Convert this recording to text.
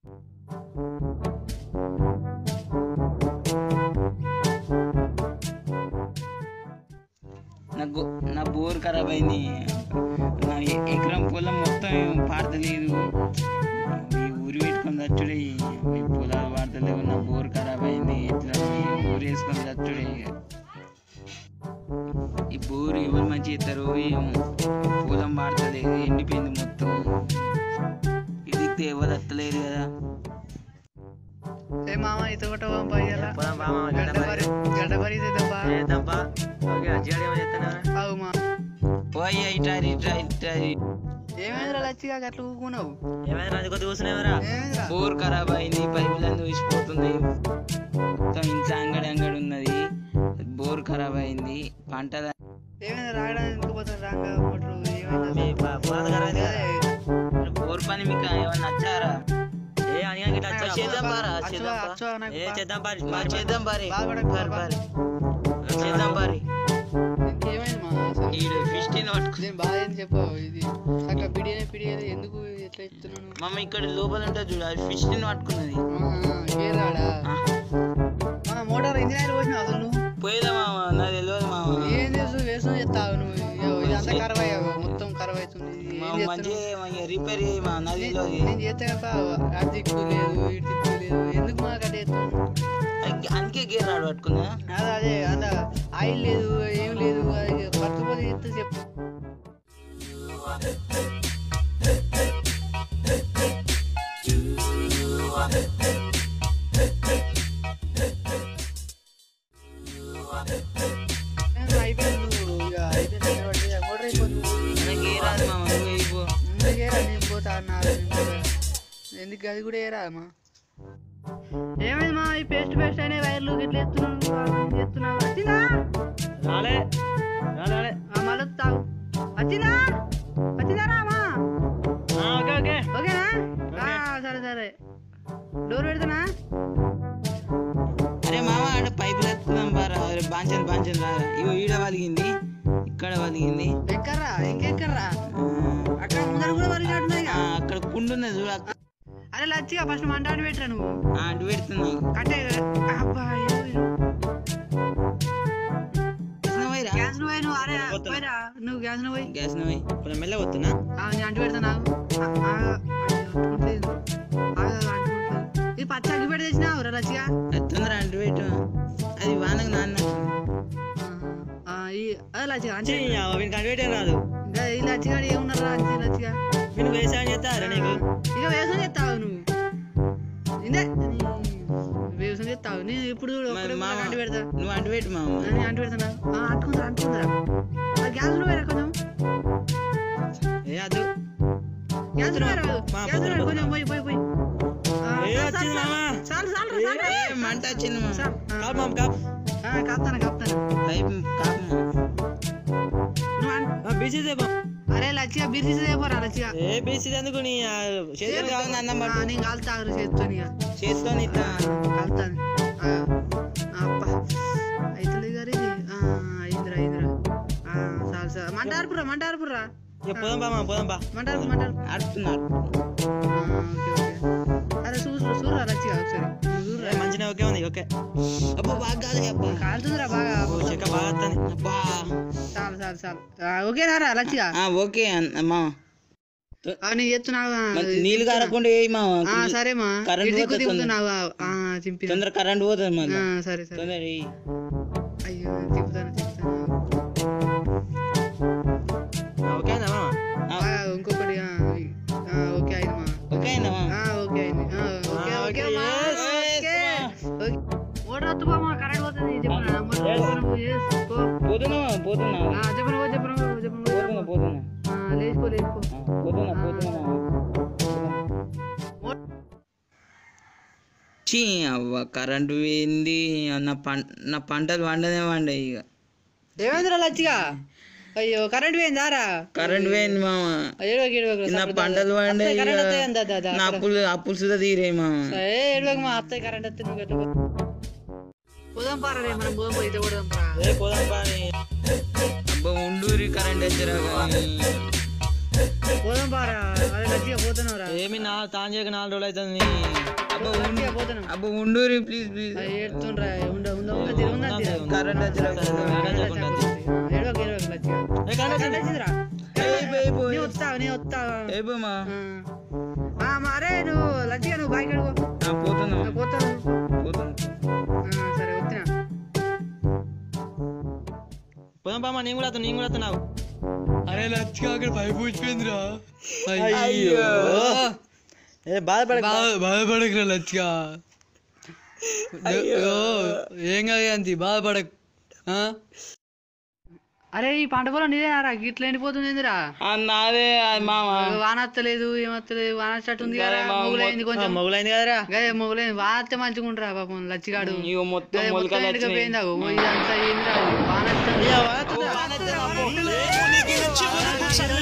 నాకు నా బోర్ ఖరాబ్ అయింది నా ఎ- ఎకరం పొలం మొత్తం పాడతలేదు ఈ ఊరు పెట్టుకొని చచ్చుడే ఈ పొలాలు పాడతలేవు నా బోర్ ఖరాబ్ అయింది ఎట్లా ఈ ఊరు వేసుకొని చచ్చుడే ఇక. ఈ బోర్ ఎవరు మంచి ఇస్తారు ఏమో పొలం పాడుతుంది ఎండిపోయింది మొత్తం ఇది ఎవరు వస్తలేరు కదా ఏ మామ ఈత కొట్టవా ఇయ్యాల పోదాం బా మామ, గడ్డ పరి గడ్డ పరి చేద్దాం చేద్దాంపా ఓకే అజ్జిగాడు ఏమో చెప్తాను అవు మా పోయి ఇటారి ఇటారి ఇటారి ఏమైందిరా లచ్చిగా గట్ల ఊకున్నావు ఏమైనా రాజు కొద్ది కూర్చున్నావరా ఏమైందిరా బోర్ ఖరాబ్ అయింది పైపులన్నీ ఊసిపోతుంది మొత్తం ఇంత అంగడి అంగడి ఉన్నది బోర్ ఖరాబ్ అయింది పంట ఏమైంది రాయడానికి ఎందుకు పోతారు రాగా కొట్టరు ఏమైంది మీ పా- పురాణ గారు అయితే కదా. బోర్ పని మీకు ఏమన్నా నచ్చారా ఏ అనిగా గిట్ల వచ్చా చేద్దాం బారా అచ్చా, చేద్దాం బా. అచ్చా, నాకు ఏ బా- చేద్దాం పారి బా చేద్దాం బారి బాధపడకు, బారి బా. బారి చేద్దాం బారి ఇంకేమైంది మా అసలు? ఈడు ఫిఫ్టీన్ పట్టుకు నేను బాగా ఏం చెప్పావు ఇది చక్కగా పిడియనే పిడియలేదు ఎందుకు ఎట్లా ఇస్తున్నాను మమ్మ ఇక్కడ లోపల ఉంటుంది చూడు అది ఫిఫ్టీన్ పట్టుకున్నది గేరాడా ఆ, మా మోటార్ ఇంజనీర్ పోసినావు అసలు నువ్వు పోయేదా మామ నాకు తెలియదు మామ ఏం చేసు వేసు చెప్తావు నువ్వు ఇయ్యో, ఇదంతా ఖరాబ్ అయ్యావు మొత్తం ఖరాబ్ అవుతుంది ఏం మామ చేస్తున్నావు? మంచిగా రిపేర్ చేయి మా నాకు నే- తెలియదు నేను చేస్తే కదా అది దిక్కు లేదు ఇటు దిక్కు లేదు ఎందుకు మాకు అట్లా చేస్తున్నావు అది- అందుకే గేర్ రాడు పట్టుకున్నా అదే అదే అంత ఆయిల్ లేదు ఏం లేదు అది పట్టుకుపోతే చెప్తే చెప్పు ఏం అయిపోయింది నువ్వు ఇక అయిపోయింది నిలబడి మోటార్ అయిపోతుంది నాకు గేర్ రాదు మామ నువ్వు అయిపో ఎందుకేరా నేను పోతా అన్నారు నేను పోతా. ఎందుకు అది కూడా ఏరా అమ్మా ఏమైంది మా ఈ పేస్ట్ పేస్ట్ అయిన వైర్లు ఇట్లా ఎత్తున్నావు ఎత్తున్నావు వచ్చిందా రాలే రాలే రాలే ఆ, మళ్ళీ తాగు వచ్చిందా వచ్చిందా రామా ఆ, ఓకే ఓకే ఓకేనా ఆ, సరే సరే డోర్ పెడతానా అరే మామ ఆడ పైపు తెచ్చుకుందాం బారా అరే బాంచన్ బాంచన్ రారా ఇగో ఈడ వలిగింది ఇక్కడ వలిగింది ఎక్కర్రా ఇంకెక్కర్రా ఆ, అక్కడ ముందర కూడా వరిగినట్టున్నాయి ఆ, అక్కడ కుండు ఉన్నది చూడు అక్క. అరే లచ్చిగా ఫస్ట్ మంట ఆడి పెట్టరా నువ్వు ఆ, అటు పెడుతున్నావు కట్టే అబ్బా పోయిరా గ్యాస్ నువ్వు నువ్వు అరే పోయిరా నువ్వు గ్యాస్ నువ్వు పోయి గ్యాస్ పోయి కొంచెం మెల్లగా వస్తున్నా ఆ, నేను అంటు పెడతాను ఆగు. ఆ, ఆ, అంటుకోవట్లేదు. ఆగు, ఆగు, అంటుకోవట్లేదు. ఇది పచ్చ అగ్గి పెట్టి తెచ్చినావు రా లచ్చిగా అది తొందర అంటు పెట్టు అది వానకు నాన్న ఆ, ఈ అదే లచ్చిగా అంటే వీనికి కనిపెట్టే రాదు ఇంకా ఈ లచ్చిగా ఏమున్నారు రా అంతే లచ్చిగా వీనికి వ్యవసాయం చేస్తారా నీకు ఇక వ్యవసాయం చేస్తావు నువ్వు ఇందే నీ వ్యవసాయం చేస్తావు నేను ఇప్పుడు చూడు మరి ఒక్కడే మామ అంటు పెడతా నువ్వు అంటు పెట్టు మామ నేను అంటు పెడతానా ఆ, అంటుకుందిరా అంటుకుందిరా ఆ, గ్యాస్ నువ్వేరా కొంచెం ఏ అదు గ్యాస్ నువ్వేరా మా గ్యాస్ నువ్వేరా పొద్దున కొంచెం పోయి పోయి పోయి ఆ, ఏ చాలు, వచ్చింది చాలు, మామ? చాలు చాలు రా, చాలు రా. ఏ, మంట వచ్చింది మామ చాలు. ఆ, కాపు మామ కాపు ఆ, కాపుతాను కాపుతాను పైపు కాపు మామ. నువ్వు అన్- బీసీ దేపం అరే లచ్చిగా బీర్ తీసేదే పోరా లచ్చిగా ఏ బీసీ ఎందుకు నీ ఆ, చేతులు చేతులు కాదు కాదు అన్నం ఆ, పట్టు నేను కాలుతా ఆగురు చేస్తాను ఇక చేతితో ఇట్లా కలుతాను అప్ప అవుతుంది గారి అయిందిరా అయిందిరా ఆ, చాలు చాలు మంట ఆర్పురా మంట ఆర్పురా ఇక పోదాం బా మామ పోదాం బా మంట ఆర్పు మంట ఆర్పు అడుతున్నారు ఆ, ఓకే ఓకే అరే చూసు చూడరా లచ్చిగా ఒకసారి నువ్వు చూడురా. ఏ, మంచిగా ఓకే ఉంది ఓకే అబ్బా బాగా కాదు అబ్బా కాలుతుందిరా బాగా ఓ చెక్క బాగా వస్తుంది అబ్బా చాలు చాలు చాలు ఆ, ఓకేనారా లచ్చిగా ఆ, ఓకే అమ్మా ఆ, నేను చెప్తున్నావు మరి నీళ్ళు కారకుండా వేయి మామ ఆ, సరే మా కరెంట్ ఇటు దిక్కు పోతుంది దిగుతున్నావు ఆ, చింపిన తొందర కరెంట్ పోతుంది మళ్ళీ ఆ, సరే సరే తొందర వేయి. అయ్యో తిప్పుతాను తిప్పుతాను ఓకే అయిందా మామ ఆ, ఆ, ఇంకొకటి ఆ, ఆ, ఓకే అయింది మా ఓకే అయిందా మామ? ఆ, ఓకే అయింది ఆ, ఓకే ఆ, ఓకే ఓకే, మా yes, ఓకే ఓకే. ఓటర్ వద్దు బామ్మ కరెంట్ పోతుంది చెప్పనా మరి Yes. చెప్పను, yes, పో. పోతున్నా మామ, పోతున్నా ఆ, చెప్పను పో, చెప్పను పో, చెప్పను పో, పోతున్నా చెప్పను. పోతున్నా ఆ, లేచిపో లేచిపో ఆ, పోతున్నా పోతున్నా మామ. చీ అవ్వ కరెంటు పోయింది నా పం నా పంటలు వండనే వండాయి ఇక ఏమైందిరా లచ్చిగా అయ్యో కరెంట్ పోయింది దారా కరెంట్ పోయింది మామ ఏడవకి ఏడవకి నా పంటలు వండాయి ఇక. కరెంట్ వస్తాయి అందా దా, దా. నా అప్పులు అప్పులు సుధా తీరే మామ ఏ ఏడవకి మా అత్తయ్య కరెంట్ వస్తే నువ్వు గట్ల పో. పోదాం పారా రే మనం పోదాం పోయి కొడదాం రా ఏ పోదాం బా నీ అబ్బా ఉండూరి కరెంట్ వచ్చారా కానీ పోదాం పారా అరే లచ్చిగా పోతున్నావు రా ఏమి నా తాను చేయక నాలుగు రోజులు అవుతుంది అబ్బా లచ్చిగా పోతున్నావు అబ్బా ఉండు ప్లీజ్ ప్లీజ్ ఏడుతుండ్రా ఉండ ఉండ ఉండ తిరు ఉండ తిరు కరెంట్ ఏడవకు ఏడవకు లచ్చిగా ఏ కానీ కరెంట్ వచ్చిందిరా నీ వస్తావు నీ వస్తావు అయిపోమా ఆ, మరే నువ్వు లచ్చిగా నువ్వు బైక్ అడుగు పోతున్నా పోతావు పోతున్నా ఆ, సరే వచ్చిన పోదాం పామా నేను కూడా వస్తాను నేను కూడా వస్తున్నావు అరే లచ్చిగా అక్కడ పైపు వచ్చిపోయిందిరా అయ్యో ఏ బాధపడ బాధపడకురా లచ్చిగా ఓ, ఏం కాదు అంతి బాధపడకు ఆ? అరే ఈ పంట పొలం నీదేనారా గిట్ల ఎండిపోతుంది ఏందిరా ఆ, నాదే అది మామ వాన వస్తలేదు ఏమత్తలేదు వాన స్టార్ట్ ఉంది కదా మొగులైంది కొంచెం మొగులైంది కదరా గదే మొగులైంది వాన వస్తే మంచిగా ఉంటారా పాపం లచ్చిగాడు ఇగో మొత్తం గదే మొత్తం మొలకలు ఎండగా వచ్చినాయి పోయిందా ఓ, ఇదంతా ఏందిరా వాన వస్తుంది. అయ్యో, వాన వస్తుందా?